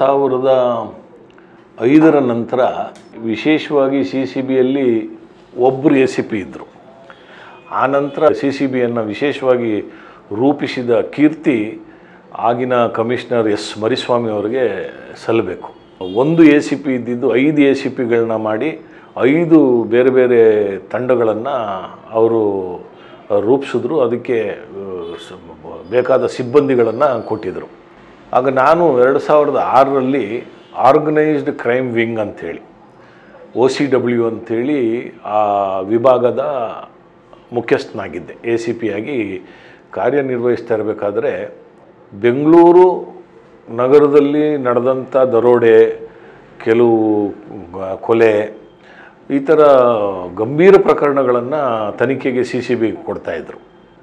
ಸಾವಿರದ ಐದರ ನಂತರ ವಿಶೇಷವಾಗಿ ಸಿ ಸಿ ಬಿಯಲ್ಲಿ ಒಬ್ಬರು ಎ ಸಿ ಪಿ ಇದ್ದರು ಆ ನಂತರ ಸಿ ಸಿ ಬಿಯನ್ನು ವಿಶೇಷವಾಗಿ ರೂಪಿಸಿದ ಕೀರ್ತಿ ಆಗಿನ ಕಮಿಷನರ್ ಎಸ್ ಮರಿಸ್ವಾಮಿ ಅವರಿಗೆ ಸಲ್ಲಬೇಕು ಒಂದು ಎ ಸಿ ಪಿ ಇದ್ದಿದ್ದು ಐದು ಎ ಸಿ ಪಿಗಳನ್ನ ಮಾಡಿ ಐದು ಬೇರೆ ಬೇರೆ ತಂಡಗಳನ್ನು ಅವರು ರೂಪಿಸಿದ್ರು ಅದಕ್ಕೆ ಆ, ಸ- ಬೇಕಾದ ಸಿಬ್ಬಂದಿಗಳನ್ನು ಕೊಟ್ಟಿದ್ದರು ಆಗ ನಾನು ಎರಡು ಸಾವಿರದ ಆರರಲ್ಲಿ ಆರ್ಗನೈಸ್ಡ್ ಕ್ರೈಮ್ ವಿಂಗ್ ಅಂಥೇಳಿ ಒ ಸಿ ಡಬ್ಲ್ಯೂ ಅಂಥೇಳಿ ಆ ವಿಭಾಗದ ಮುಖ್ಯಸ್ಥನಾಗಿದ್ದೆ ಎ ಸಿ ಪಿ ಆಗಿ ಕಾರ್ಯನಿರ್ವಹಿಸ್ತಾ ಇರಬೇಕಾದ್ರೆ ಬೆಂಗಳೂರು ನಗರದಲ್ಲಿ ನಡೆದಂಥ ದರೋಡೆ ಕೆಲವು ಗ- ಕೊಲೆ ಈ ಥರ ಗಂಭೀರ ಪ್ರಕರಣಗಳನ್ನು ತನಿಖೆಗೆ ಸಿ ಸಿ ಬಿ ಕೊಡ್ತಾಯಿದ್ರು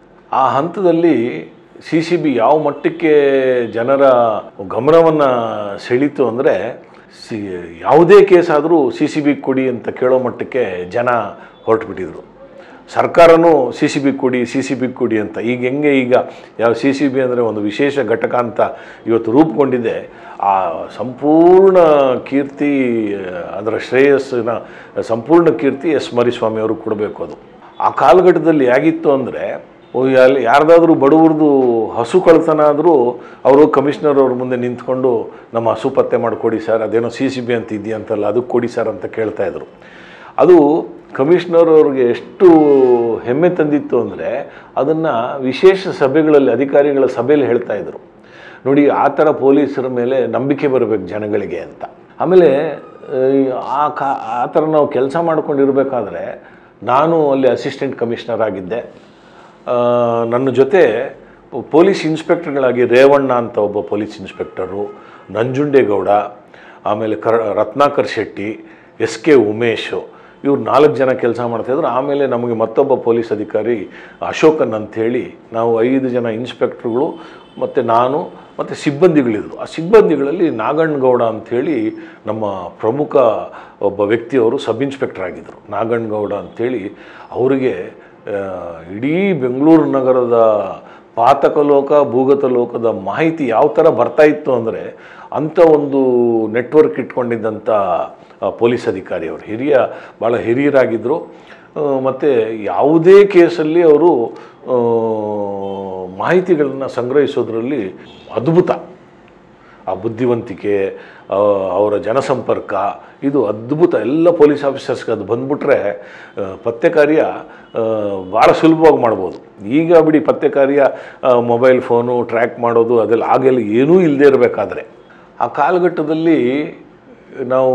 ಆ ಹಂತದಲ್ಲಿ ಸಿ ಸಿ ಬಿ ಯಾವ ಮಟ್ಟಕ್ಕೆ ಜನರ ಗಮನವನ್ನು ಸೆಳೀತು ಅಂದರೆ ಸಿ ಯಾವುದೇ ಕೇಸ್ ಆದರೂ ಸಿ ಸಿ ಬಿ ಕೊಡಿ ಅಂತ ಕೇಳೋ ಮಟ್ಟಕ್ಕೆ ಜನ ಹೊರಟುಬಿಟ್ಟಿದ್ರು ಸರ್ಕಾರನೂ ಸಿ ಸಿ ಬಿ ಕೊಡಿ ಸಿ ಸಿ ಬಿ ಕೊಡಿ ಅಂತ ಈಗ ಹೆಂಗೆ ಈಗ ಯಾವ ಸಿ ಸಿ ಬಿ ಅಂದರೆ ಒಂದು ವಿಶೇಷ ಘಟಕ ಅಂತ ಇವತ್ತು ರೂಪುಗೊಂಡಿದೆ ಆ ಸಂಪೂರ್ಣ ಕೀರ್ತಿ ಅದರ ಶ್ರೇಯಸ್ಸಿನ ಸಂಪೂರ್ಣ ಕೀರ್ತಿ ಎಸ್ ಮರಿಸ್ವಾಮಿ ಅವರು ಕೊಡಬೇಕು ಅದು ಆ ಕಾಲಘಟ್ಟದಲ್ಲಿ ಹೇಗಿತ್ತು ಅಂದರೆ ಅಲ್ಲಿ ಯಾರ್ದಾದ್ರೂ ಬಡವ್ರದ್ದು ಹಸು ಕಳ್ತನ ಆದರೂ ಅವರು ಕಮಿಷನರ್ ಅವ್ರ ಮುಂದೆ ನಿಂತ್ಕೊಂಡು ನಮ್ಮ ಹಸು ಪತ್ತೆ ಮಾಡಿಕೊಡಿ ಸರ್ ಅದೇನೋ ಸಿ ಸಿ ಬಿ ಅಂತ ಇದೆಯಂತಲ್ಲ ಅದಕ್ಕೆ ಕೊಡಿ ಸರ್ ಅಂತ ಕೇಳ್ತಾಯಿದ್ರು ಅದು ಕಮಿಷನರ್ ಅವ್ರಿಗೆ ಎಷ್ಟು ಹೆಮ್ಮೆ ತಂದಿತ್ತು ಅಂದರೆ ಅದನ್ನು ವಿಶೇಷ ಸಭೆಗಳಲ್ಲಿ ಅಧಿಕಾರಿಗಳ ಸಭೆಯಲ್ಲಿ ಹೇಳ್ತಾ ಇದ್ರು ನೋಡಿ ಆ ಥರ ಪೊಲೀಸರ ಮೇಲೆ ನಂಬಿಕೆ ಬರಬೇಕು ಜನಗಳಿಗೆ ಅಂತ ಆಮೇಲೆ ಆ, ಆ ಕಾ ಆ ಥರ ನಾವು ಕೆಲಸ ಮಾಡ್ಕೊಂಡಿರ್ಬೇಕಾದ್ರೆ ನಾನು ಅಲ್ಲಿ ಅಸಿಸ್ಟೆಂಟ್ ಕಮಿಷನರ್ ಆಗಿದ್ದೆ ಆ, ನನ್ನ ಜೊತೆ ಪೊಲೀಸ್ ಇನ್ಸ್ಪೆಕ್ಟರ್ಗಳಾಗಿ ರೇವಣ್ಣ ಅಂತ ಒಬ್ಬ ಪೊಲೀಸ್ ಇನ್ಸ್ಪೆಕ್ಟರು ನಂಜುಂಡೇಗೌಡ ಆಮೇಲೆ ಕರ್ ರತ್ನಾಕರ್ ಶೆಟ್ಟಿ ಎಸ್ ಕೆ ಉಮೇಶು ಇವ್ರು ನಾಲ್ಕು ಜನ ಕೆಲಸ ಮಾಡ್ತಾಯಿದ್ರು ಆಮೇಲೆ ನಮಗೆ ಮತ್ತೊಬ್ಬ ಪೊಲೀಸ್ ಅಧಿಕಾರಿ ಅಶೋಕನ್ ಅಂಥೇಳಿ ನಾವು ಐದು ಜನ ಇನ್ಸ್ಪೆಕ್ಟ್ರುಗಳು ಮತ್ತು ನಾನು ಮತ್ತು ಸಿಬ್ಬಂದಿಗಳಿದ್ರು ಆ ಸಿಬ್ಬಂದಿಗಳಲ್ಲಿ ನಾಗಣ್ಣಗೌಡ ಅಂಥೇಳಿ ನಮ್ಮ ಪ್ರಮುಖ ಒಬ್ಬ ವ್ಯಕ್ತಿಯವರು ಸಬ್ ಇನ್ಸ್ಪೆಕ್ಟರ್ ಆಗಿದ್ದರು ನಾಗಣ್ಣಗೌಡ ಅಂಥೇಳಿ ಅವರಿಗೆ ಆ, ಇಡೀ ಬೆಂಗಳೂರು ನಗರದ ಪಾತಕಲೋಕ ಭೂಗತ ಲೋಕದ ಮಾಹಿತಿ ಯಾವ ಥರ ಬರ್ತಾ ಇತ್ತು ಅಂದರೆ ಅಂಥ ಒಂದು ನೆಟ್ವರ್ಕ್ ಇಟ್ಕೊಂಡಿದ್ದಂಥ ಆ, ಪೊಲೀಸ್ ಅಧಿಕಾರಿ ಅವರು ಹಿರಿಯ ಭಾಳ ಹಿರಿಯರಾಗಿದ್ದರು ಮತ್ತು ಯಾವುದೇ ಕೇಸಲ್ಲಿ ಅವರು ಆ, ಮಾಹಿತಿಗಳನ್ನು ಸಂಗ್ರಹಿಸೋದ್ರಲ್ಲಿ ಅದ್ಭುತ ಆ ಬುದ್ಧಿವಂತಿಕೆ ಆ, ಅವರ ಜನಸಂಪರ್ಕ ಇದು ಅದ್ಭುತ ಎಲ್ಲ ಪೊಲೀಸ್ ಆಫೀಸರ್ಸ್ಗೆ ಅದು ಬಂದ್ಬಿಟ್ರೆ ಆ, ಪತ್ತೆ ಕಾರ್ಯ ಆ, ಭಾಳ ಸುಲಭವಾಗಿ ಮಾಡ್ಬೋದು ಈಗ ಬಿಡಿ ಪತ್ತೆ ಕಾರ್ಯ ಆ, ಮೊಬೈಲ್ ಫೋನು ಟ್ರ್ಯಾಕ್ ಮಾಡೋದು ಅದೆಲ್ಲ ಆಗೆಲ್ಲ ಏನೂ ಇಲ್ಲದೆ ಇರಬೇಕಾದ್ರೆ ಆ ಕಾಲಘಟ್ಟದಲ್ಲಿ ನಾವು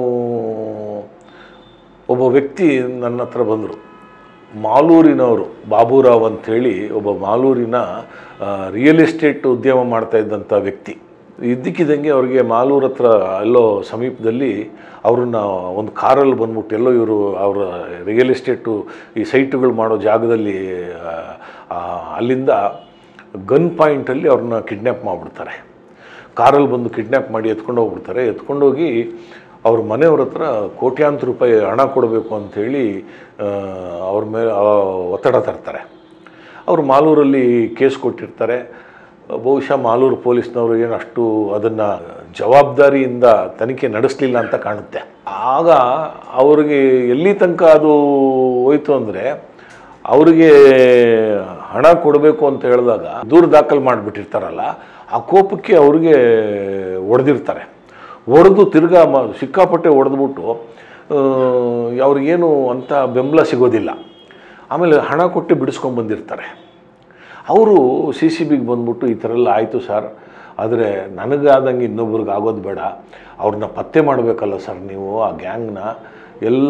ಒಬ್ಬ ವ್ಯಕ್ತಿ ನನ್ನ ಹತ್ರ ಬಂದರು ಮಾಲೂರಿನವರು ಬಾಬುರಾವ್ ಅಂಥೇಳಿ ಒಬ್ಬ ಮಾಲೂರಿನ ರಿಯಲ್ ಎಸ್ಟೇಟ್ ಉದ್ಯಮ ಮಾಡ್ತಾ ಇದ್ದಂಥ ವ್ಯಕ್ತಿ ಇದ್ದಕ್ಕಿದ್ದಂಗೆ ಅವ್ರಿಗೆ ಮಾಲೂರು ಹತ್ರ ಎಲ್ಲೋ ಸಮೀಪದಲ್ಲಿ ಅವ್ರನ್ನ ಒಂದು ಕಾರಲ್ಲಿ ಬಂದ್ಬಿಟ್ಟು ಎಲ್ಲೋ ಇವರು ಅವರ ರಿಯಲ್ ಎಸ್ಟೇಟು ಈ ಸೈಟುಗಳು ಮಾಡೋ ಜಾಗದಲ್ಲಿ ಆ, ಆ, ಅಲ್ಲಿಂದ ಗನ್ ಪಾಯಿಂಟಲ್ಲಿ ಅವ್ರನ್ನ ಕಿಡ್ನ್ಯಾಪ್ ಮಾಡಿಬಿಡ್ತಾರೆ ಕಾರಲ್ಲಿ ಬಂದು ಕಿಡ್ನ್ಯಾಪ್ ಮಾಡಿ ಎತ್ಕೊಂಡು ಹೋಗ್ಬಿಡ್ತಾರೆ ಎತ್ಕೊಂಡೋಗಿ ಅವ್ರ ಮನೆಯವ್ರ ಹತ್ರ ಕೋಟ್ಯಾಂತರ ರೂಪಾಯಿ ಹಣ ಕೊಡಬೇಕು ಅಂಥೇಳಿ ಅವ್ರ ಮೇಲೆ ಆ, ಒತ್ತಡ ತರ್ತಾರೆ ಅವರು ಮಾಲೂರಲ್ಲಿ ಕೇಸ್ ಕೊಟ್ಟಿರ್ತಾರೆ ಬಹುಶಃ ಮಾಲೂರು ಪೊಲೀಸ್ನವರು ಏನು ಅಷ್ಟು ಅದನ್ನು ಜವಾಬ್ದಾರಿಯಿಂದ ತನಿಖೆ ನಡೆಸಲಿಲ್ಲ ಅಂತ ಕಾಣುತ್ತೆ ಆಗ ಅವ್ರಿಗೆ ಎಲ್ಲಿ ತನಕ ಅದು ಹೋಯ್ತು ಅಂದರೆ ಅವರಿಗೆ ಹಣ ಕೊಡಬೇಕು ಅಂತ ಹೇಳಿದಾಗ ದೂರು ದಾಖಲು ಮಾಡಿಬಿಟ್ಟಿರ್ತಾರಲ್ಲ ಆ ಕೋಪಕ್ಕೆ ಅವ್ರಿಗೆ ಹೊಡೆದಿರ್ತಾರೆ ಹೊಡೆದು ತಿರ್ಗಾ ಮ ಸಿಕ್ಕಾಪಟ್ಟೆ ಹೊಡೆದ್ಬಿಟ್ಟು ಅವ್ರಿಗೇನು ಅಂತ ಬೆಂಬಲ ಸಿಗೋದಿಲ್ಲ ಆಮೇಲೆ ಹಣ ಕೊಟ್ಟು ಬಿಡಿಸ್ಕೊಂಡು ಬಂದಿರ್ತಾರೆ ಅವರು ಸಿ ಸಿ ಬಿಗೆ ಬಂದ್ಬಿಟ್ಟು ಈ ಥರ ಎಲ್ಲ ಆಯಿತು ಸರ್ ಆದರೆ ನನಗಾದಂಗೆ ಇನ್ನೊಬ್ರಿಗೆ ಆಗೋದು ಬೇಡ ಅವ್ರನ್ನ ಪತ್ತೆ ಮಾಡಬೇಕಲ್ಲ ಸರ್ ನೀವು ಆ ಗ್ಯಾಂಗ್ನ ಎಲ್ಲ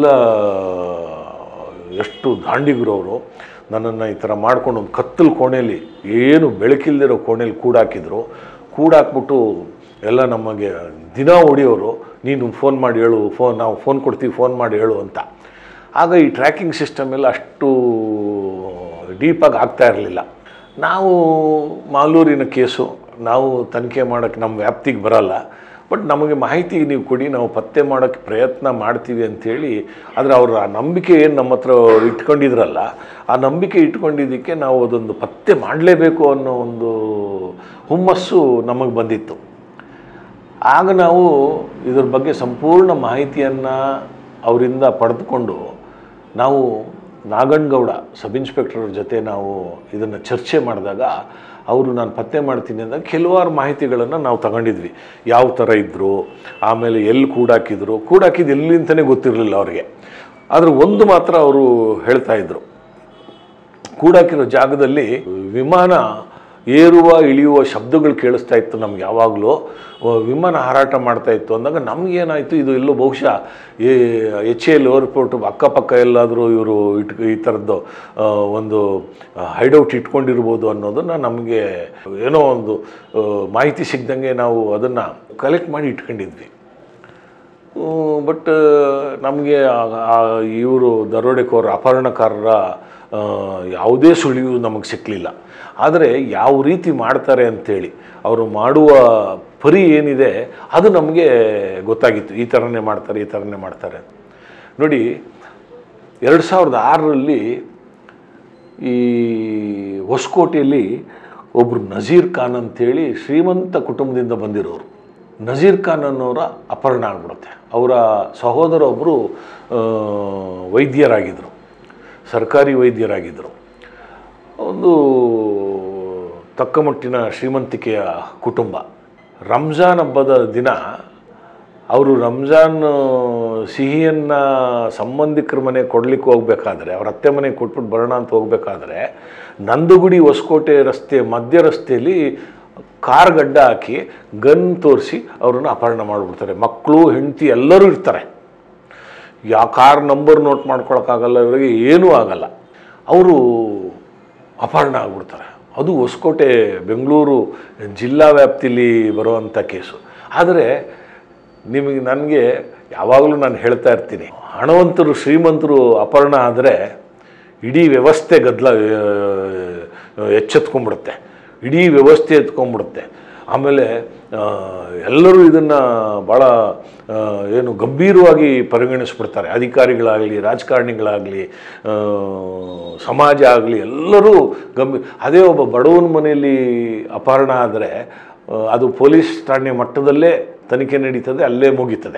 ಎಷ್ಟು ದಾಂಡಿಗರು ಅವರು ನನ್ನನ್ನು ಈ ಥರ ಮಾಡ್ಕೊಂಡು ಒಂದು ಕತ್ತಲು ಕೋಣೆಯಲ್ಲಿ ಏನು ಬೆಳಕಿಲ್ದಿರೋ ಕೋಣೆಯಲ್ಲಿ ಕೂಡಾಕಿದ್ರು ಕೂಡಾಕ್ಬಿಟ್ಟು ಎಲ್ಲ ನಮಗೆ ದಿನ ಹೊಡಿಯೋರು ನೀನು ಫೋನ್ ಮಾಡಿ ಹೇಳು ಫೋನ್ ನಾವು ಫೋನ್ ಕೊಡ್ತೀವಿ ಫೋನ್ ಮಾಡಿ ಹೇಳು ಅಂತ ಆಗ ಈ ಟ್ರ್ಯಾಕಿಂಗ್ ಸಿಸ್ಟಮ್ ಎಲ್ಲ ಅಷ್ಟು ಡೀಪಾಗಿ ಆಗ್ತಾ ಇರಲಿಲ್ಲ ನಾವು ಮಾಲೂರಿನ ಕೇಸು ನಾವು ತನಿಖೆ ಮಾಡೋಕ್ಕೆ ನಮ್ಮ ವ್ಯಾಪ್ತಿಗೆ ಬರಲ್ಲ ಬಟ್ ನಮಗೆ ಮಾಹಿತಿ ನೀವು ಕೊಡಿ ನಾವು ಪತ್ತೆ ಮಾಡೋಕ್ಕೆ ಪ್ರಯತ್ನ ಮಾಡ್ತೀವಿ ಅಂಥೇಳಿ ಆದರೆ ಅವರ ಆ ನಂಬಿಕೆ ಏನು ನಮ್ಮ ಹತ್ರ ಇಟ್ಕೊಂಡಿದ್ರಲ್ಲ ಆ ನಂಬಿಕೆ ಇಟ್ಕೊಂಡಿದ್ದಕ್ಕೆ ನಾವು ಅದೊಂದು ಪತ್ತೆ ಮಾಡಲೇಬೇಕು ಅನ್ನೋ ಒಂದು ಹುಮ್ಮಸ್ಸು ನಮಗೆ ಬಂದಿತ್ತು ಆಗ ನಾವು ಇದ್ರ ಬಗ್ಗೆ ಸಂಪೂರ್ಣ ಮಾಹಿತಿಯನ್ನು ಅವರಿಂದ ಪಡೆದುಕೊಂಡು ನಾವು ನಾಗಣ್ಣಗೌಡ ಸಬ್ ಇನ್ಸ್ಪೆಕ್ಟರ್ ಜೊತೆ ನಾವು ಇದನ್ನು ಚರ್ಚೆ ಮಾಡಿದಾಗ ಅವರು ನಾನು ಪತ್ತೆ ಮಾಡ್ತೀನಿ ಅಂದಾಗ ಕೆಲವಾರು ಮಾಹಿತಿಗಳನ್ನು ನಾವು ತಗೊಂಡಿದ್ವಿ ಯಾವ ಥರ ಇದ್ದರು ಆಮೇಲೆ ಎಲ್ಲಿ ಕೂಡಾಕಿದ್ರು ಕೂಡಾಕಿದ್ದು ಎಲ್ಲಿ ಅಂತಲೇ ಗೊತ್ತಿರಲಿಲ್ಲ ಅವರಿಗೆ ಆದರೆ ಒಂದು ಮಾತ್ರ ಅವರು ಹೇಳ್ತಾ ಇದ್ರು ಕೂಡಾಕಿರೋ ಜಾಗದಲ್ಲಿ ವಿಮಾನ ಏರುವ ಇಳಿಯುವ ಶಬ್ದಗಳು ಕೇಳಿಸ್ತಾ ಇತ್ತು ನಮ್ಗೆ ಯಾವಾಗಲೂ ವಿಮಾನ ಹಾರಾಟ ಮಾಡ್ತಾ ಇತ್ತು ಅಂದಾಗ ನಮಗೇನಾಯಿತು ಇದು ಎಲ್ಲೋ ಬಹುಶಃ ಎಚ್ ಎಲ್ ಏರ್ಪೋರ್ಟ್ ಅಕ್ಕಪಕ್ಕ ಎಲ್ಲಾದರೂ ಇವರು ಇಟ್ ಈ ಥರದ್ದು ಆ, ಒಂದು ಹೈಡೌಟ್ ಇಟ್ಕೊಂಡಿರ್ಬೋದು ಅನ್ನೋದನ್ನು ನಮಗೆ ಏನೋ ಒಂದು ಆ, ಮಾಹಿತಿ ಸಿಗ್ದಂಗೆ ನಾವು ಅದನ್ನು ಕಲೆಕ್ಟ್ ಮಾಡಿ ಇಟ್ಕೊಂಡಿದ್ವಿ ಬಟ್ ನಮಗೆ ಇವರು ದರೋಡೆಕೋರ ಅಪಹರಣಕಾರರ ಆ, ಯಾವುದೇ ಸುಳಿವು ನಮಗೆ ಸಿಕ್ಕಲಿಲ್ಲ ಆದರೆ ಯಾವ ರೀತಿ ಮಾಡ್ತಾರೆ ಅಂತೇಳಿ ಅವರು ಮಾಡುವ ಪರಿ ಏನಿದೆ ಅದು ನಮಗೆ ಗೊತ್ತಾಗಿತ್ತು ಈ ಥರನೇ ಮಾಡ್ತಾರೆ ಈ ಥರನೇ ಮಾಡ್ತಾರೆ ಅಂತ. ನೋಡಿ ಎರಡು ಸಾವಿರದ ಆರರಲ್ಲಿ ಈ ಹೊಸಕೋಟೆಯಲ್ಲಿ ಒಬ್ಬರು ನಜೀರ್ ಖಾನ್ ಅಂತೇಳಿ ಶ್ರೀಮಂತ ಕುಟುಂಬದಿಂದ ಬಂದಿರೋರು ನಜೀರ್ ಖಾನ್ ಅನ್ನೋರ ಅಪಹರಣ ಆಗ್ಬಿಡುತ್ತೆ ಅವರ ಸಹೋದರ ಒಬ್ಬರು ವೈದ್ಯರಾಗಿದ್ದರು ಸರ್ಕಾರಿ ವೈದ್ಯರಾಗಿದ್ದರು ಒಂದು ತಕ್ಕ ಮಟ್ಟಿನ ಶ್ರೀಮಂತಿಕೆಯ ಕುಟುಂಬ ರಂಜಾನ್ ಹಬ್ಬದ ದಿನ ಅವರು ರಂಜಾನ್ ಸಿಹಿಯನ್ನು ಸಂಬಂಧಿಕರ ಮನೆ ಕೊಡ್ಲಿಕ್ಕೆ ಹೋಗ್ಬೇಕಾದ್ರೆ ಅವ್ರ ಅತ್ತೆ ಮನೆಗೆ ಕೊಟ್ಬಿಟ್ಟು ಬರೋಣ ಅಂತ ಹೋಗ್ಬೇಕಾದ್ರೆ ನಂದುಗುಡಿ ಹೊಸಕೋಟೆ ರಸ್ತೆ ಮಧ್ಯ ರಸ್ತೆಯಲ್ಲಿ ಕಾರ್ ಗಡ್ಡ ಹಾಕಿ ಗನ್ ತೋರಿಸಿ ಅವ್ರನ್ನ ಅಪಹರಣ ಮಾಡಿಬಿಡ್ತಾರೆ ಮಕ್ಕಳು ಹೆಂಡತಿ ಎಲ್ಲರೂ ಇರ್ತಾರೆ ಯಾ ಕಾರ್ ನಂಬರ್ ನೋಟ್ ಮಾಡ್ಕೊಳಕ್ಕಾಗಲ್ಲ ಇವರಿಗೆ ಏನೂ ಆಗಲ್ಲ ಅವರು ಅಪಹರಣ ಆಗ್ಬಿಡ್ತಾರೆ ಅದು ಹೊಸಕೋಟೆ ಬೆಂಗಳೂರು ಜಿಲ್ಲಾ ವ್ಯಾಪ್ತಿಲಿ ಬರುವಂಥ ಕೇಸು ಆದರೆ ನಿಮಗೆ ನನಗೆ ಯಾವಾಗಲೂ ನಾನು ಹೇಳ್ತಾ ಇರ್ತೀನಿ ಹಣವಂತರು ಶ್ರೀಮಂತರು ಅಪಹರಣ ಆದರೆ ಇಡೀ ವ್ಯವಸ್ಥೆ ಗದ್ದಲ ಆ, ಎಚ್ಚೆತ್ಕೊಂಡ್ಬಿಡುತ್ತೆ ಇಡೀ ವ್ಯವಸ್ಥೆ ಎತ್ಕೊಂಡ್ಬಿಡುತ್ತೆ ಆಮೇಲೆ ಆ, ಎಲ್ಲರೂ ಇದನ್ನು ಭಾಳ ಆ, ಏನು ಗಂಭೀರವಾಗಿ ಪರಿಗಣಿಸ್ಬಿಡ್ತಾರೆ ಅಧಿಕಾರಿಗಳಾಗಲಿ ರಾಜಕಾರಣಿಗಳಾಗಲಿ ಆ, ಸಮಾಜ ಆಗಲಿ ಎಲ್ಲರೂ ಗಂಭೀರ ಅದೇ ಒಬ್ಬ ಬಡವನ ಮನೆಯಲ್ಲಿ ಅಪಹರಣ ಆದರೆ ಆ, ಅದು ಪೊಲೀಸ್ ಠಾಣೆ ಮಟ್ಟದಲ್ಲೇ ತನಿಖೆ ನಡೀತದೆ ಅಲ್ಲೇ ಮುಗೀತದೆ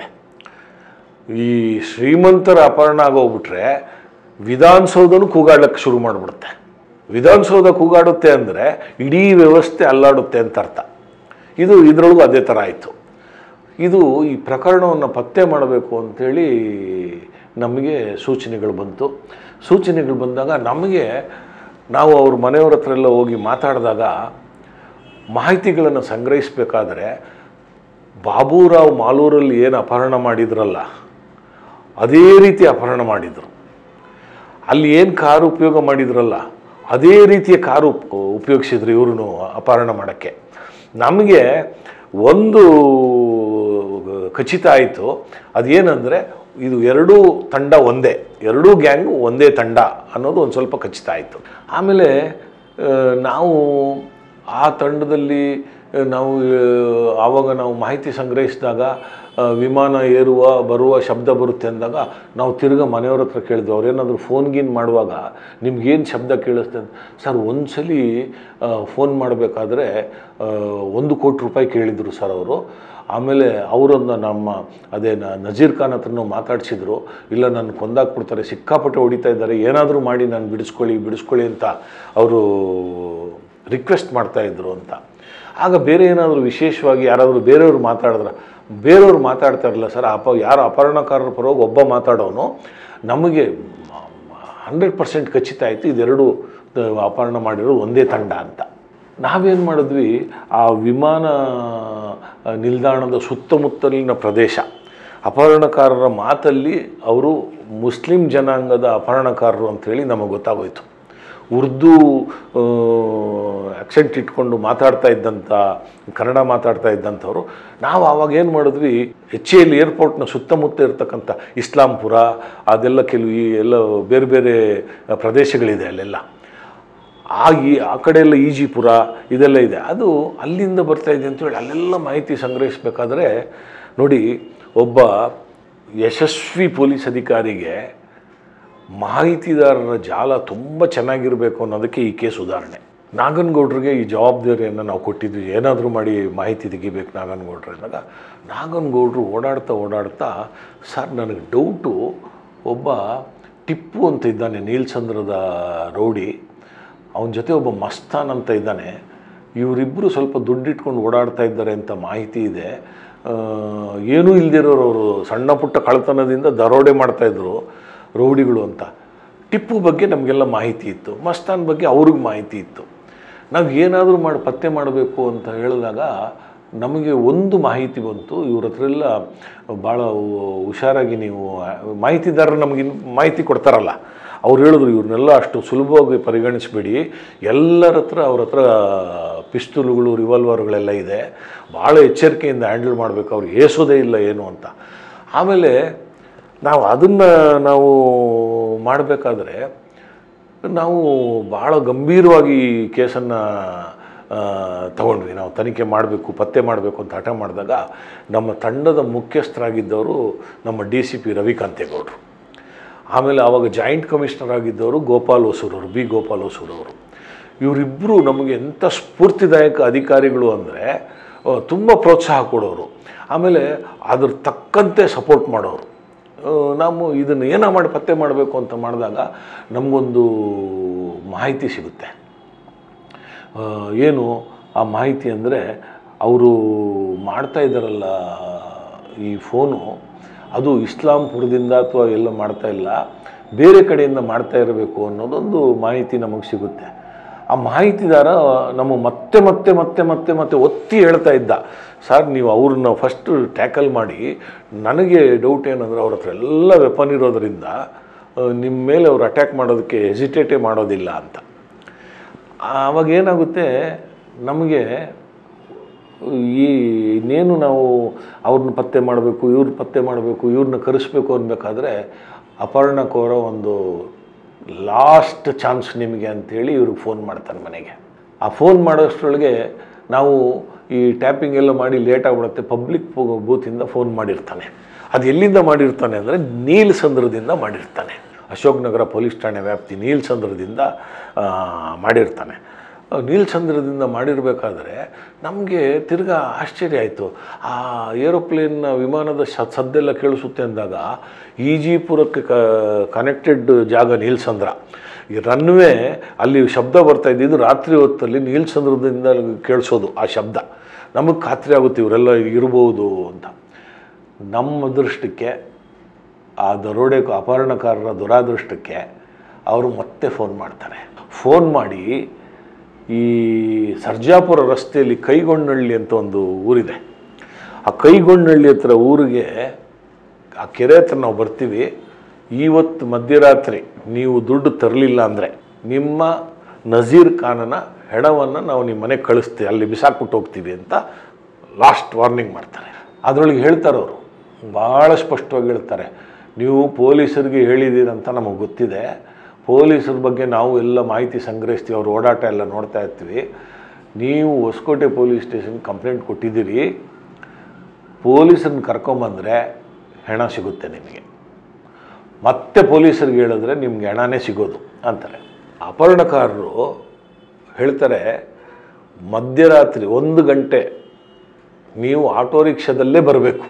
ಈ ಶ್ರೀಮಂತರ ಅಪಹರಣ ಆಗೋಗ್ಬಿಟ್ರೆ ವಿಧಾನಸೌಧನೂ ಕೂಗಾಡ್ಲಿಕ್ಕೆ ಶುರು ಮಾಡಿಬಿಡುತ್ತೆ ವಿಧಾನಸೌಧ ಕೂಗಾಡುತ್ತೆ ಅಂದರೆ ಇಡೀ ವ್ಯವಸ್ಥೆ ಅಲ್ಲಾಡುತ್ತೆ ಅಂತ ಅರ್ಥ ಇದು ಇದರೊಳಗೂ ಅದೇ ಥರ ಆಯಿತು ಇದು ಈ ಪ್ರಕರಣವನ್ನು ಪತ್ತೆ ಮಾಡಬೇಕು ಅಂಥೇಳಿ ನಮಗೆ ಸೂಚನೆಗಳು ಬಂತು ಸೂಚನೆಗಳು ಬಂದಾಗ ನಮಗೆ ನಾವು ಅವ್ರ ಮನೆಯವ್ರ ಹತ್ರ ಎಲ್ಲ ಹೋಗಿ ಮಾತಾಡಿದಾಗ ಮಾಹಿತಿಗಳನ್ನು ಸಂಗ್ರಹಿಸಬೇಕಾದ್ರೆ ಬಾಬುರಾವ್ ಮಾಲೂರಲ್ಲಿ ಏನು ಅಪಹರಣ ಮಾಡಿದ್ರಲ್ಲ ಅದೇ ರೀತಿ ಅಪಹರಣ ಮಾಡಿದರು ಅಲ್ಲಿ ಏನು ಕಾರು ಉಪಯೋಗ ಮಾಡಿದ್ರಲ್ಲ ಅದೇ ರೀತಿಯ ಕಾರು ಉಪ್- ಉಪಯೋಗಿಸಿದ್ರು ಇವ್ರನ್ನು ಅಪಹರಣ ಮಾಡೋಕ್ಕೆ ನಮಗೆ ಒಂದು ಖಚಿತ ಆಯಿತು ಅದೇನೆಂದರೆ ಇದು ಎರಡೂ ತಂಡ ಒಂದೇ ಎರಡೂ ಗ್ಯಾಂಗು ಒಂದೇ ತಂಡ ಅನ್ನೋದು ಒಂದು ಸ್ವಲ್ಪ ಖಚಿತ ಆಯಿತು ಆಮೇಲೆ ಆ, ನಾವು ಆ ತಂಡದಲ್ಲಿ ಆ, ನಾವು ಆ, ಆವಾಗ ನಾವು ಮಾಹಿತಿ ಸಂಗ್ರಹಿಸಿದಾಗ ಆ, ವಿಮಾನ ಏರುವ ಬರುವ ಶಬ್ದ ಬರುತ್ತೆ ಅಂದಾಗ ನಾವು ತಿರ್ಗಾ ಮನೆಯವ್ರ ಹತ್ರ ಕೇಳಿದ್ವಿ ಅವ್ರೇನಾದರೂ ಫೋನ್ ಗೀನ್ ಮಾಡುವಾಗ ನಿಮ್ಗೇನು ಶಬ್ದ ಕೇಳಿಸ್ತೆ ಅಂತ ಸರ್ ಒಂದು ಸಲ ಫೋನ್ ಮಾಡಬೇಕಾದ್ರೆ ಒಂದು ಕೋಟಿ ರೂಪಾಯಿ ಕೇಳಿದರು ಸರ್ ಅವರು ಆಮೇಲೆ ಅವರನ್ನು ನಮ್ಮ ಅದೇ ನ- ನಜೀರ್ ಖಾನ್ ಹತ್ರನೂ ಮಾತಾಡಿಸಿದ್ರು ಇಲ್ಲ ನನ್ನ ಕೊಂದಾಕ್ಬಿಡ್ತಾರೆ ಸಿಕ್ಕಾಪಟ್ಟೆ ಹೊಡಿತಾ ಇದ್ದಾರೆ ಏನಾದರೂ ಮಾಡಿ ನಾನು ಬಿಡಿಸ್ಕೊಳ್ಳಿ ಬಿಡಿಸ್ಕೊಳ್ಳಿ ಅಂತ ಅವರು ರಿಕ್ವೆಸ್ಟ್ ಮಾಡ್ತಾಯಿದ್ರು ಅಂತ ಆಗ ಬೇರೆ ಏನಾದರೂ ವಿಶೇಷವಾಗಿ ಯಾರಾದರೂ ಬೇರೆಯವರು ಮಾತಾಡಿದ್ರೆ ಬೇರೆಯವ್ರು ಮಾತಾಡ್ತಾ ಇರಲಿಲ್ಲ ಸರ್ ಅಪ ಯಾರು ಅಪಹರಣಕಾರರ ಪರವಾಗಿ ಒಬ್ಬ ಮಾತಾಡೋನು ನಮಗೆ ಹಂಡ್ರೆಡ್ ಪರ್ಸೆಂಟ್ ಖಚಿತ ಆಯಿತು ಇದೆರಡು ಆ, ಅಪಹರಣ ಮಾಡಿರೋ ಒಂದೇ ತಂಡ ಅಂತ ನಾವೇನು ಮಾಡಿದ್ವಿ ಆ ವಿಮಾನ ಆ, ನಿಲ್ದಾಣದ ಸುತ್ತಮುತ್ತಲಿನ ಪ್ರದೇಶ ಅಪಹರಣಕಾರರ ಮಾತಲ್ಲಿ ಅವರು ಮುಸ್ಲಿಂ ಜನಾಂಗದ ಅಪಹರಣಕಾರರು ಅಂಥೇಳಿ ನಮಗೆ ಗೊತ್ತಾಗೋಯ್ತು ಉರ್ದು ಆಕ್ಸೆಂಟ್ ಇಟ್ಕೊಂಡು ಮಾತಾಡ್ತಾ ಇದ್ದಂಥ ಕನ್ನಡ ಮಾತಾಡ್ತಾ ಇದ್ದಂಥವ್ರು ನಾವು ಆವಾಗ ಏನು ಮಾಡಿದ್ವಿ ಎಚ್ ಎಲ್ ಏರ್ಪೋರ್ಟ್ನ ಸುತ್ತಮುತ್ತ ಇರ್ತಕ್ಕಂಥ ಇಸ್ಲಾಂಪುರ ಅದೆಲ್ಲ ಕೆಲವು ಈ ಎಲ್ಲ ಬೇರೆ ಬೇರೆ ಪ್ರದೇಶಗಳಿದೆ ಅಲ್ಲೆಲ್ಲ ಆ ಈ ಆ ಕಡೆ ಎಲ್ಲ ಈಜಿಪುರ ಇದೆಲ್ಲ ಇದೆ ಅದು ಅಲ್ಲಿಂದ ಬರ್ತಾ ಇದೆ ಅಂತೇಳಿ ಅಲ್ಲೆಲ್ಲ ಮಾಹಿತಿ ಸಂಗ್ರಹಿಸಬೇಕಾದ್ರೆ ನೋಡಿ ಒಬ್ಬ ಯಶಸ್ವಿ ಪೊಲೀಸ್ ಅಧಿಕಾರಿಗೆ ಮಾಹಿತಿದಾರರ ಜಾಲ ತುಂಬ ಚೆನ್ನಾಗಿರಬೇಕು ಅನ್ನೋದಕ್ಕೆ ಈ ಕೇಸ್ ಉದಾಹರಣೆ ನಾಗನಗೌಡ್ರಿಗೆ ಈ ಜವಾಬ್ದಾರಿಯನ್ನು ನಾವು ಕೊಟ್ಟಿದ್ವಿ ಏನಾದರೂ ಮಾಡಿ ಮಾಹಿತಿ ತೆಗಿಬೇಕು ನಾಗನಗೌಡ್ರು ಅಂದಾಗ ನಾಗನಗೌಡರು ಓಡಾಡ್ತಾ ಓಡಾಡ್ತಾ ಸರ್ ನನಗೆ ಡೌಟು ಒಬ್ಬ ಟಿಪ್ಪು ಅಂತ ಇದ್ದಾನೆ ನೀಲ್ಸಂದ್ರದ ರೌಡಿ ಅವನ ಜೊತೆ ಒಬ್ಬ ಮಸ್ತಾನ್ ಅಂತ ಇದ್ದಾನೆ ಇವರಿಬ್ಬರು ಸ್ವಲ್ಪ ದುಡ್ಡಿಟ್ಕೊಂಡು ಓಡಾಡ್ತಾ ಇದ್ದಾರೆ ಅಂತ ಮಾಹಿತಿ ಇದೆ ಆ, ಏನೂ ಇಲ್ದಿರೋರು ಅವರು ಸಣ್ಣ ಪುಟ್ಟ ಕಳ್ತನದಿಂದ ದರೋಡೆ ಮಾಡ್ತಾಯಿದ್ರು ರೌಡಿಗಳು ಅಂತ ಟಿಪ್ಪು ಬಗ್ಗೆ ನಮಗೆಲ್ಲ ಮಾಹಿತಿ ಇತ್ತು ಮಸ್ತಾನ್ ಬಗ್ಗೆ ಅವ್ರಿಗೆ ಮಾಹಿತಿ ಇತ್ತು ನಾವು ಏನಾದರೂ ಮಾಡಿ ಪತ್ತೆ ಮಾಡಬೇಕು ಅಂತ ಹೇಳಿದಾಗ ನಮಗೆ ಒಂದು ಮಾಹಿತಿ ಬಂತು ಇವ್ರ ಹತ್ರ ಎಲ್ಲ ಭಾಳ ಹುಷಾರಾಗಿ ನೀವು ಮಾಹಿತಿದಾರರು ನಮಗೆ ಮಾಹಿತಿ ಕೊಡ್ತಾರಲ್ಲ ಅವ್ರು ಹೇಳಿದ್ರು ಇವ್ರನ್ನೆಲ್ಲ ಅಷ್ಟು ಸುಲಭವಾಗಿ ಪರಿಗಣಿಸಬೇಡಿ ಎಲ್ಲರ ಹತ್ರ ಅವ್ರ ಹತ್ರ ಪಿಸ್ತೂಲ್ಗಳು ರಿವಾಲ್ವರ್ಗಳೆಲ್ಲ ಇದೆ ಭಾಳ ಎಚ್ಚರಿಕೆಯಿಂದ ಹ್ಯಾಂಡಲ್ ಮಾಡಬೇಕು ಅವ್ರಿಗೆ ಏಸೋದೇ ಇಲ್ಲ ಏನು ಅಂತ ಆಮೇಲೆ ನಾವು ಅದನ್ನು ನಾವು ಮಾಡಬೇಕಾದ್ರೆ ನಾವು ಭಾಳ ಗಂಭೀರವಾಗಿ ಈ ಕೇಸನ್ನು ತಗೊಂಡ್ವಿ ನಾವು ತನಿಖೆ ಮಾಡಬೇಕು ಪತ್ತೆ ಮಾಡಬೇಕು ಅಂತ ಹಠ ಮಾಡಿದಾಗ ನಮ್ಮ ತಂಡದ ಮುಖ್ಯಸ್ಥರಾಗಿದ್ದವರು ನಮ್ಮ ಡಿ ಸಿ ಪಿ ರವಿಕಾಂತೇಗೌಡರು ಆಮೇಲೆ ಆವಾಗ ಜಾಯಿಂಟ್ ಕಮಿಷನರ್ ಆಗಿದ್ದವರು ಗೋಪಾಲ್ ಹೊಸೂರವರು ಬಿ ಗೋಪಾಲ್ ಹೊಸೂರವರು ಇವರಿಬ್ಬರು ನಮಗೆ ಎಂಥ ಸ್ಫೂರ್ತಿದಾಯಕ ಅಧಿಕಾರಿಗಳು ಅಂದರೆ ತುಂಬ ಪ್ರೋತ್ಸಾಹ ಕೊಡೋರು ಆಮೇಲೆ ಅದ್ರ ತಕ್ಕಂತೆ ಸಪೋರ್ಟ್ ಮಾಡೋರು ಆ, ನಾವು ಇದನ್ನು ಏನೋ ಮಾಡಿ ಪತ್ತೆ ಮಾಡಬೇಕು ಅಂತ ಮಾಡಿದಾಗ ನಮಗೊಂದು ಮಾಹಿತಿ ಸಿಗುತ್ತೆ ಆ, ಏನು ಆ ಮಾಹಿತಿ ಅಂದರೆ ಅವರು ಮಾಡ್ತಾ ಇದ್ದಾರಲ್ಲ ಈ ಫೋನು ಅದು ಇಸ್ಲಾಂಪುರದಿಂದ ಅಥವಾ ಎಲ್ಲ ಮಾಡ್ತಾ ಇಲ್ಲ ಬೇರೆ ಕಡೆಯಿಂದ ಮಾಡ್ತಾ ಇರಬೇಕು ಅನ್ನೋದೊಂದು ಮಾಹಿತಿ ನಮಗೆ ಸಿಗುತ್ತೆ ಆ ಮಾಹಿತಿದಾರ ನಮ್ಮ ಮತ್ತೆ ಮತ್ತೆ ಮತ್ತೆ ಮತ್ತೆ ಮತ್ತೆ ಒತ್ತಿ ಹೇಳ್ತಾ ಇದ್ದ ಸರ್ ನೀವು ಅವ್ರನ್ನ ಫಸ್ಟು ಟ್ಯಾಕಲ್ ಮಾಡಿ ನನಗೆ ಡೌಟ್ ಏನಂದರೆ ಅವ್ರ ಹತ್ರ ಎಲ್ಲ ವೆಪನ್ ಇರೋದರಿಂದ ಆ, ನಿಮ್ಮ ಮೇಲೆ ಅವ್ರು ಅಟ್ಯಾಕ್ ಮಾಡೋದಕ್ಕೆ ಹೆಸಿಟೇಟೇ ಮಾಡೋದಿಲ್ಲ ಅಂತ ಆವಾಗ ಏನಾಗುತ್ತೆ ನಮಗೆ ಈ ಇನ್ನೇನು ನಾವು ಅವ್ರನ್ನ ಪತ್ತೆ ಮಾಡಬೇಕು ಇವ್ರನ್ನ ಪತ್ತೆ ಮಾಡಬೇಕು ಇವ್ರನ್ನ ಕರೆಸ್ಬೇಕು ಅನ್ಬೇಕಾದ್ರೆ ಅಪರ್ಣಕೋರ ಒಂದು ಲಾಸ್ಟ್ ಚಾನ್ಸ್ ನಿಮಗೆ ಅಂತೇಳಿ ಇವ್ರಿಗೆ ಫೋನ್ ಮಾಡ್ತಾನೆ ಮನೆಗೆ ಆ ಫೋನ್ ಮಾಡೋಷ್ಟರೊಳಗೆ ನಾವು ಈ ಟ್ಯಾಪಿಂಗ್ ಎಲ್ಲ ಮಾಡಿ ಲೇಟ್ ಆಗಿಬಿಡುತ್ತೆ ಪಬ್ಲಿಕ್ ಬೂತಿಂದ ಫೋನ್ ಮಾಡಿರ್ತಾನೆ ಅದು ಎಲ್ಲಿಂದ ಮಾಡಿರ್ತಾನೆ ಅಂದರೆ ನೀಲ್ಸಂದ್ರದಿಂದ ಮಾಡಿರ್ತಾನೆ ಅಶೋಕ್ ನಗರ ಪೊಲೀಸ್ ಠಾಣೆ ವ್ಯಾಪ್ತಿ ನೀಲ್ಸಂದ್ರದಿಂದ ಆ, ಮಾಡಿರ್ತಾನೆ ಆ, ನೀಲ್ಸಂದ್ರದಿಂದ ಮಾಡಿರಬೇಕಾದ್ರೆ ನಮಗೆ ತಿರ್ಗಾ ಆಶ್ಚರ್ಯ ಆಯಿತು ಆ ಏರೋಪ್ಲೇನ್ನ ವಿಮಾನದ ಶ ಸದ್ದೆಲ್ಲ ಕೇಳಿಸುತ್ತೆ ಅಂದಾಗ ಈಜಿಪುರಕ್ಕೆ ಕ ಕನೆಕ್ಟೆಡ್ ಜಾಗ ನೀಲ್ಸಂದ್ರ ಈ ರನ್ವೇ ಅಲ್ಲಿ ಶಬ್ದ ಬರ್ತಾ ಇದ್ದಿದ್ದು ರಾತ್ರಿ ಹೊತ್ತಲ್ಲಿ ನೀಲ್ಸಂದ್ರದಿಂದ ಕೇಳಿಸೋದು ಆ ಶಬ್ದ ನಮಗೆ ಖಾತ್ರಿ ಆಗುತ್ತೆ ಇವರೆಲ್ಲ ಇರ್ಬೋದು ಅಂತ ನಮ್ಮ ಅದೃಷ್ಟಕ್ಕೆ ಆ ದರೋಡೆ ಅಪಹರಣಕಾರರ ದುರಾದೃಷ್ಟಕ್ಕೆ ಅವರು ಮತ್ತೆ ಫೋನ್ ಮಾಡ್ತಾರೆ ಫೋನ್ ಮಾಡಿ ಈ ಸರ್ಜಾಪುರ ರಸ್ತೆಯಲ್ಲಿ ಕೈಗೊಂಡಳ್ಳಿ ಅಂತ ಒಂದು ಊರಿದೆ ಆ ಕೈಗೊಂಡಳ್ಳಿ ಹತ್ರ ಊರಿಗೆ ಆ ಕೆರೆ ಹತ್ರ ನಾವು ಬರ್ತೀವಿ ಇವತ್ತು ಮಧ್ಯರಾತ್ರಿ ನೀವು ದುಡ್ಡು ತರಲಿಲ್ಲ ಅಂದರೆ ನಿಮ್ಮ ನಜೀರ್ ಖಾನನ ಹೆಣವನ್ನು ನಾವು ನಿಮ್ಮ ಮನೆಗೆ ಕಳಿಸ್ತೀವಿ ಅಲ್ಲಿ ಬಿಸಾಕ್ಬಿಟ್ಟು ಹೋಗ್ತೀವಿ ಅಂತ ಲಾಸ್ಟ್ ವಾರ್ನಿಂಗ್ ಮಾಡ್ತಾರೆ ಅದರೊಳಗೆ ಹೇಳ್ತಾರೆ ಅವರು ಭಾಳ ಸ್ಪಷ್ಟವಾಗಿ ಹೇಳ್ತಾರೆ ನೀವು ಪೊಲೀಸರಿಗೆ ಹೇಳಿದ್ದೀರಂತ ನಮಗೆ ಗೊತ್ತಿದೆ ಪೊಲೀಸರ ಬಗ್ಗೆ ನಾವು ಎಲ್ಲ ಮಾಹಿತಿ ಸಂಗ್ರಹಿಸ್ತೀವಿ ಅವ್ರ ಓಡಾಟ ಎಲ್ಲ ನೋಡ್ತಾ ಇರ್ತೀವಿ ನೀವು ಹೊಸಕೋಟೆ ಪೊಲೀಸ್ ಸ್ಟೇಷನ್ ಕಂಪ್ಲೇಂಟ್ ಕೊಟ್ಟಿದ್ದೀರಿ ಪೊಲೀಸರನ್ನ ಕರ್ಕೊಂಬಂದರೆ ಹೆಣ ಸಿಗುತ್ತೆ ನಿಮಗೆ ಮತ್ತೆ ಪೊಲೀಸರಿಗೆ ಹೇಳಿದ್ರೆ ನಿಮ್ಗೆ ಹೆಣನೇ ಸಿಗೋದು ಅಂತಾರೆ ಅಪಹರಣಕಾರರು ಹೇಳ್ತಾರೆ ಮಧ್ಯರಾತ್ರಿ ಒಂದು ಗಂಟೆ ನೀವು ಆಟೋ ರಿಕ್ಷಾದಲ್ಲೇ ಬರಬೇಕು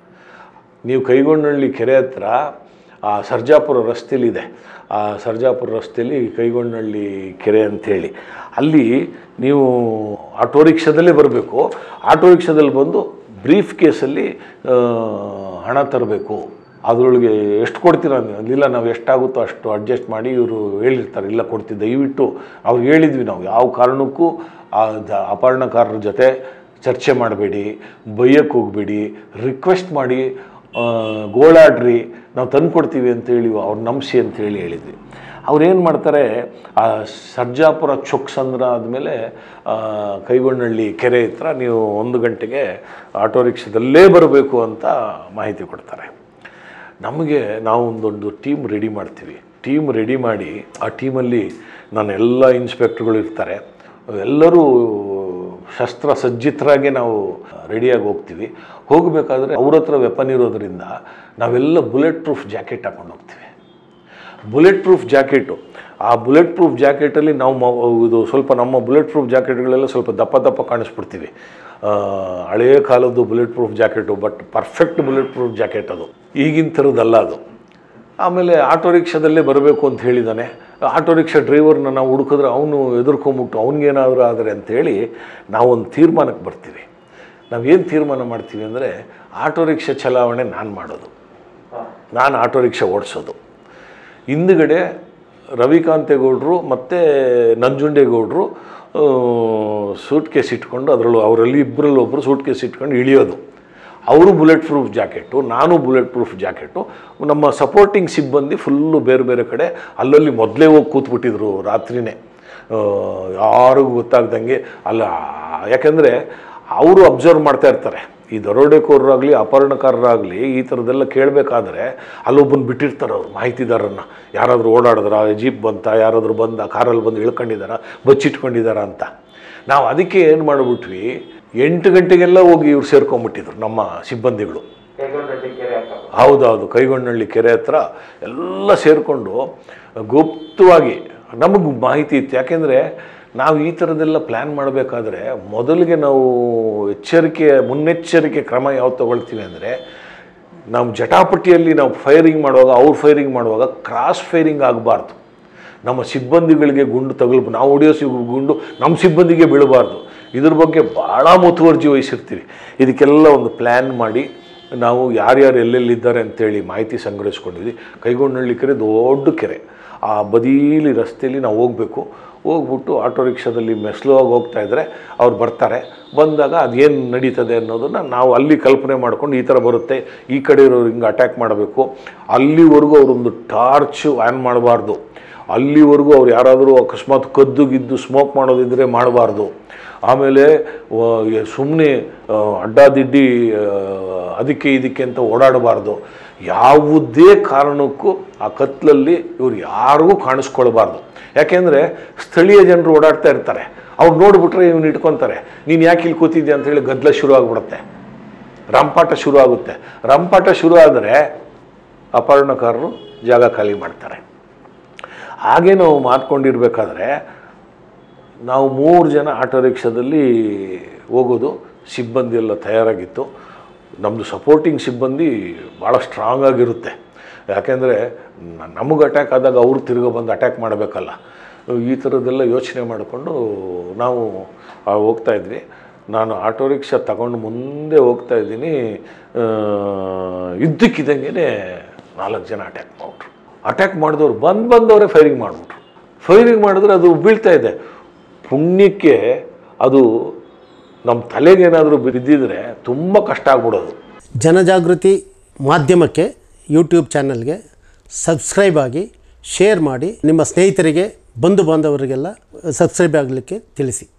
ನೀವು ಕೈಗೊಂಡಳ್ಳಿ ಕೆರೆ ಹತ್ರ ಆ ಸರ್ಜಾಪುರ ರಸ್ತೆಲಿದೆ ಆ ಸರ್ಜಾಪುರ ರಸ್ತೆಯಲ್ಲಿ ಕೈಗೊಂಡಳ್ಳಿ ಕೆರೆ ಅಂಥೇಳಿ ಅಲ್ಲಿ ನೀವು ಆಟೋ ರಿಕ್ಷಾದಲ್ಲೇ ಬರಬೇಕು ಆಟೋ ರಿಕ್ಷಾದಲ್ಲಿ ಬಂದು ಬ್ರೀಫ್ ಕೇಸಲ್ಲಿ ಆ, ಹಣ ತರಬೇಕು ಅದರೊಳಗೆ ಎಷ್ಟು ಕೊಡ್ತೀರಾ ನೀವು? ಇಲ್ಲ ನಾವು ಎಷ್ಟಾಗುತ್ತೋ ಅಷ್ಟು ಅಡ್ಜಸ್ಟ್ ಮಾಡಿ ಇವರು ಹೇಳಿರ್ತಾರೆ ಇಲ್ಲ ಕೊಡ್ತೀವಿ ದಯವಿಟ್ಟು ಅವ್ರು ಹೇಳಿದ್ವಿ ನಾವು ಯಾವ ಕಾರಣಕ್ಕೂ ಆ ದ- ಅಪಹರಣಕಾರರ ಜೊತೆ ಚರ್ಚೆ ಮಾಡಬೇಡಿ ಬೈಯಕ್ಕೆ ಹೋಗಬೇಡಿ ರಿಕ್ವೆಸ್ಟ್ ಮಾಡಿ ಆ, ಗೋಳಾಡ್ರಿ ನಾವು ತಂದು ಕೊಡ್ತೀವಿ ಅಂತೇಳಿ ಅವ್ರು ನಂಬಿಸಿ ಅಂತೇಳಿ ಹೇಳಿದ್ವಿ ಅವ್ರು ಏನು ಮಾಡ್ತಾರೆ ಆ ಸರ್ಜಾಪುರ ಚೊಕ್ಸಂದ್ರ ಆದಮೇಲೆ ಕೈಗೊಂಡಳ್ಳಿ ಕೆರೆ ಹತ್ರ ನೀವು ಒಂದು ಗಂಟೆಗೆ ಆಟೋ ರಿಕ್ಷಾದಲ್ಲೇ ಬರಬೇಕು ಅಂತ ಮಾಹಿತಿ ಕೊಡ್ತಾರೆ ನಮಗೆ ನಾವು ಒಂದೊಂದು ಟೀಮ್ ರೆಡಿ ಮಾಡ್ತೀವಿ ಟೀಮ್ ರೆಡಿ ಮಾಡಿ ಆ ಟೀಮಲ್ಲಿ ನನ್ನ ಎಲ್ಲ ಇನ್ಸ್ಪೆಕ್ಟರ್ಗಳು ಇರ್ತಾರೆ ಎಲ್ಲರೂ ಶಸ್ತ್ರ ಸಜ್ಜಿತರಾಗಿ ನಾವು ರೆಡಿಯಾಗಿ ಹೋಗ್ತೀವಿ ಹೋಗಬೇಕಾದ್ರೆ ಅವ್ರ ಹತ್ರ ವೆಪನ್ ಇರೋದ್ರಿಂದ ನಾವೆಲ್ಲ ಬುಲೆಟ್ ಪ್ರೂಫ್ ಜಾಕೆಟ್ ಹಾಕೊಂಡು ಹೋಗ್ತೀವಿ ಬುಲೆಟ್ ಪ್ರೂಫ್ ಜಾಕೆಟು ಆ ಬುಲೆಟ್ ಪ್ರೂಫ್ ಜಾಕೆಟಲ್ಲಿ ನಾವು ಮ ಇದು ಸ್ವಲ್ಪ ನಮ್ಮ ಬುಲೆಟ್ ಪ್ರೂಫ್ ಜಾಕೆಟ್ಗಳೆಲ್ಲ ಸ್ವಲ್ಪ ದಪ್ಪ ದಪ್ಪ ಕಾಣಿಸ್ಬಿಡ್ತೀವಿ ಆ, ಹಳೆಯ ಕಾಲದ್ದು bullet proof jacket but perfect bullet proof jacket ಅದು ಈಗಿನ ಥರದ್ದಲ್ಲ ಅದು ಆಮೇಲೆ ಆಟೋ ರಿಕ್ಷಾದಲ್ಲೇ ಬರಬೇಕು ಅಂತ ಹೇಳಿದ್ದಾನೆ ಆಟೋ ರಿಕ್ಷಾ ಡ್ರೈವರ್ನ ನಾವು ಹುಡುಕಿದ್ರೆ ಅವನು ಎದುರ್ಕೊಂಬಿಟ್ಟು ಅವ್ನಿಗೇನಾದರೂ ಆದರೆ ಅಂಥೇಳಿ ನಾವೊಂದು ತೀರ್ಮಾನಕ್ಕೆ ಬರ್ತೀವಿ ನಾವೇನು ತೀರ್ಮಾನ ಮಾಡ್ತೀವಿ ಅಂದರೆ ಆಟೋ ರಿಕ್ಷಾ ಚಲಾವಣೆ ನಾನು ಮಾಡೋದು ನಾನು ಆಟೋ ರಿಕ್ಷಾ ಓಡಿಸೋದು ಹಿಂದುಗಡೆ ರವಿಕಾಂತೇಗೌಡರು ಮತ್ತು ನಂಜುಂಡೇಗೌಡರು ಸೂಟ್ ಕೇಸ್ ಇಟ್ಕೊಂಡು ಅದರಲ್ಲೂ ಅವರಲ್ಲಿ ಇಬ್ಬರಲ್ಲಿ ಒಬ್ಬರು ಸೂಟ್ ಕೇಸ್ ಇಟ್ಕೊಂಡು ಇಳಿಯೋದು ಅವರು ಬುಲೆಟ್ ಪ್ರೂಫ್ ಜಾಕೆಟು ನಾನು ಬುಲೆಟ್ ಪ್ರೂಫ್ ಜಾಕೆಟು ನಮ್ಮ ಸಪೋರ್ಟಿಂಗ್ ಸಿಬ್ಬಂದಿ ಫುಲ್ಲು ಬೇರೆ ಬೇರೆ ಕಡೆ ಅಲ್ಲಲ್ಲಿ ಮೊದಲೇ ಹೋಗಿ ಕೂತ್ಬಿಟ್ಟಿದ್ರು ರಾತ್ರಿನೇ ಆ, ಯಾರಿಗೂ ಗೊತ್ತಾಗ್ದಂಗೆ ಅಲ್ಲ ಯಾಕೆಂದರೆ ಅವರು ಅಬ್ಸರ್ವ್ ಮಾಡ್ತಾ ಇರ್ತಾರೆ ಈ ದರೋಡೆಕೋರರಾಗಲಿ ಅಪಹರಣಕಾರರಾಗಲಿ ಈ ಥರದ್ದೆಲ್ಲ ಕೇಳಬೇಕಾದ್ರೆ ಅಲ್ಲೊಬ್ಬನ ಬಿಟ್ಟಿರ್ತಾರೆ ಅವ್ರು ಮಾಹಿತಿದಾರನ್ನ ಯಾರಾದರೂ ಓಡಾಡಿದ್ರ ಜೀಪ್ ಬಂತ ಯಾರಾದರೂ ಬಂದ ಕಾರಲ್ಲಿ ಬಂದು ಇಳ್ಕೊಂಡಿದ್ದಾರ ಬಚ್ಚಿಟ್ಕೊಂಡಿದ್ದಾರ ಅಂತ ನಾವು ಅದಕ್ಕೆ ಏನು ಮಾಡಿಬಿಟ್ವಿ ಎಂಟು ಗಂಟೆಗೆಲ್ಲ ಹೋಗಿ ಇವ್ರು ಸೇರ್ಕೊಂಡ್ಬಿಟ್ಟಿದ್ರು ನಮ್ಮ ಸಿಬ್ಬಂದಿಗಳು ಹೌದೌದು ಕೈಗೊಂಡಳ್ಳಿ ಕೆರೆ ಹತ್ರ ಎಲ್ಲ ಸೇರಿಕೊಂಡು ಗುಪ್ತವಾಗಿ ನಮಗೆ ಮಾಹಿತಿ ಇತ್ತು ಯಾಕೆಂದರೆ ನಾವು ಈ ಥರದ್ದೆಲ್ಲ ಪ್ಲ್ಯಾನ್ ಮಾಡಬೇಕಾದ್ರೆ ಮೊದಲಿಗೆ ನಾವು ಎಚ್ಚರಿಕೆ ಮುನ್ನೆಚ್ಚರಿಕೆ ಕ್ರಮ ಯಾವ್ದು ತಗೊಳ್ತೀವಿ ಅಂದರೆ ನಾವು ಜಟಾಪಟಿಯಲ್ಲಿ ನಾವು ಫೈರಿಂಗ್ ಮಾಡುವಾಗ ಅವ್ರು ಫೈರಿಂಗ್ ಮಾಡುವಾಗ ಕ್ರಾಸ್ ಫೈರಿಂಗ್ ಆಗಬಾರ್ದು ನಮ್ಮ ಸಿಬ್ಬಂದಿಗಳಿಗೆ ಗುಂಡು ತಗಲ್ ನಾವು ಹೊಡೆಯೋ ಸಿ ಗುಂಡು ನಮ್ಮ ಸಿಬ್ಬಂದಿಗೆ ಬೀಳಬಾರ್ದು ಇದ್ರ ಬಗ್ಗೆ ಭಾಳ ಮುತುವರ್ಜಿ ವಹಿಸಿರ್ತೀವಿ ಇದಕ್ಕೆಲ್ಲ ಒಂದು ಪ್ಲ್ಯಾನ್ ಮಾಡಿ ನಾವು ಯಾರ್ಯಾರು ಎಲ್ಲೆಲ್ಲಿದ್ದಾರೆ ಅಂತೇಳಿ ಮಾಹಿತಿ ಸಂಗ್ರಹಿಸ್ಕೊಂಡಿದ್ವಿ ಕೈಗೊಂಡಳ್ಳಿ ಕೆರೆ ದೊಡ್ಡ ಕೆರೆ ಆ ಬದೀಲಿ ರಸ್ತೆಯಲ್ಲಿ ನಾವು ಹೋಗಬೇಕು ಹೋಗ್ಬಿಟ್ಟು ಆಟೋ ರಿಕ್ಷಾದಲ್ಲಿ ಮೆಸ್ಲುವಾಗಿ ಹೋಗ್ತಾ ಇದ್ದರೆ ಅವ್ರು ಬರ್ತಾರೆ ಬಂದಾಗ ಅದೇನು ನಡೀತದೆ ಅನ್ನೋದನ್ನು ನಾವು ಅಲ್ಲಿ ಕಲ್ಪನೆ ಮಾಡ್ಕೊಂಡು ಈ ಥರ ಬರುತ್ತೆ ಈ ಕಡೆ ಇರೋರು ಹಿಂಗೆ ಅಟ್ಯಾಕ್ ಮಾಡಬೇಕು ಅಲ್ಲಿವರೆಗೂ ಅವರೊಂದು ಟಾರ್ಚ್ ಆನ್ ಮಾಡಬಾರ್ದು ಅಲ್ಲಿವರೆಗೂ ಅವ್ರು ಯಾರಾದರೂ ಅಕಸ್ಮಾತ್ ಕದ್ದು ಗಿದ್ದು ಸ್ಮೋಕ್ ಮಾಡೋದಿದ್ದರೆ ಮಾಡಬಾರ್ದು ಆಮೇಲೆ ಸುಮ್ಮನೆ ಅಡ್ಡಾದಿಡ್ಡಿ ಆ, ಅದಕ್ಕೆ ಇದಕ್ಕೆ ಅಂತ ಓಡಾಡಬಾರ್ದು ಯಾವುದೇ ಕಾರಣಕ್ಕೂ ಆ ಕತ್ಲಲ್ಲಿ ಇವ್ರು ಯಾರಿಗೂ ಕಾಣಿಸ್ಕೊಳ್ಬಾರ್ದು ಯಾಕೆಂದರೆ ಸ್ಥಳೀಯ ಜನರು ಓಡಾಡ್ತಾ ಇರ್ತಾರೆ ಅವ್ರು ನೋಡಿಬಿಟ್ರೆ ಇವ್ನು ಇಟ್ಕೊತಾರೆ ನೀನು ಯಾಕೆ ಇಲ್ಲಿ ಕೂತಿದ್ಯಾ ಅಂತ ಹೇಳಿ ಗದ್ದಲ ಶುರು ಆಗ್ಬಿಡುತ್ತೆ ರಂಪಾಟ ಶುರು ಆಗುತ್ತೆ ರಂಪಾಟ ಶುರು ಆದರೆ ಅಪಹರಣಕಾರರು ಜಾಗ ಖಾಲಿ ಮಾಡ್ತಾರೆ ಹಾಗೆ ನಾವು ಮಾಡ್ಕೊಂಡಿರ್ಬೇಕಾದ್ರೆ ನಾವು ಮೂರು ಜನ ಆಟೋ ರಿಕ್ಷಾದಲ್ಲಿ ಹೋಗೋದು ಸಿಬ್ಬಂದಿ ಎಲ್ಲ ತಯಾರಾಗಿತ್ತು ನಮ್ಮದು ಸಪೋರ್ಟಿಂಗ್ ಸಿಬ್ಬಂದಿ ಭಾಳ ಸ್ಟ್ರಾಂಗ್ ಆಗಿರುತ್ತೆ ಯಾಕೆಂದರೆ ನಮಗೆ ಅಟ್ಯಾಕ್ ಆದಾಗ ಅವರು ತಿರ್ಗೋ ಬಂದು ಅಟ್ಯಾಕ್ ಮಾಡಬೇಕಲ್ಲ ಈ ಥರದ್ದೆಲ್ಲ ಯೋಚನೆ ಮಾಡಿಕೊಂಡು ನಾವು ಆ, ಹೋಗ್ತಾ ಇದ್ವಿ ನಾನು ಆಟೋ ರಿಕ್ಷಾ ತಗೊಂಡು ಮುಂದೆ ಹೋಗ್ತಾ ಇದ್ದೀನಿ ಆ, ಇದ್ದಕ್ಕಿದ್ದಂಗೆ ನಾಲ್ಕು ಜನ ಅಟ್ಯಾಕ್ ಮಾಡಿಬಿಟ್ರು ಅಟ್ಯಾಕ್ ಮಾಡಿದವ್ರು ಬಂದು ಬಂದವರೇ ಫೈರಿಂಗ್ ಮಾಡಿಬಿಟ್ರು ಫೈರಿಂಗ್ ಮಾಡಿದ್ರೆ ಅದು ಬೀಳ್ತಾ ಇದೆ ಪುಣ್ಯಕ್ಕೆ ಅದು ನಮ್ಮ ತಲೆಗೇನಾದರೂ ಬಿದ್ದಿದ್ರೆ ತುಂಬ ಕಷ್ಟ ಆಗ್ಬಿಡೋದು ಜನಜಾಗೃತಿ ಮಾಧ್ಯಮಕ್ಕೆ ಯೂಟ್ಯೂಬ್ ಚಾನಲ್ಗೆ ಸಬ್ಸ್ಕ್ರೈಬ್ ಆಗಿ ಶೇರ್ ಮಾಡಿ ನಿಮ್ಮ ಸ್ನೇಹಿತರಿಗೆ ಬಂಧು ಬಾಂಧವರಿಗೆಲ್ಲ ಸಬ್ಸ್ಕ್ರೈಬ್ ಆಗಲಿಕ್ಕೆ ತಿಳಿಸಿ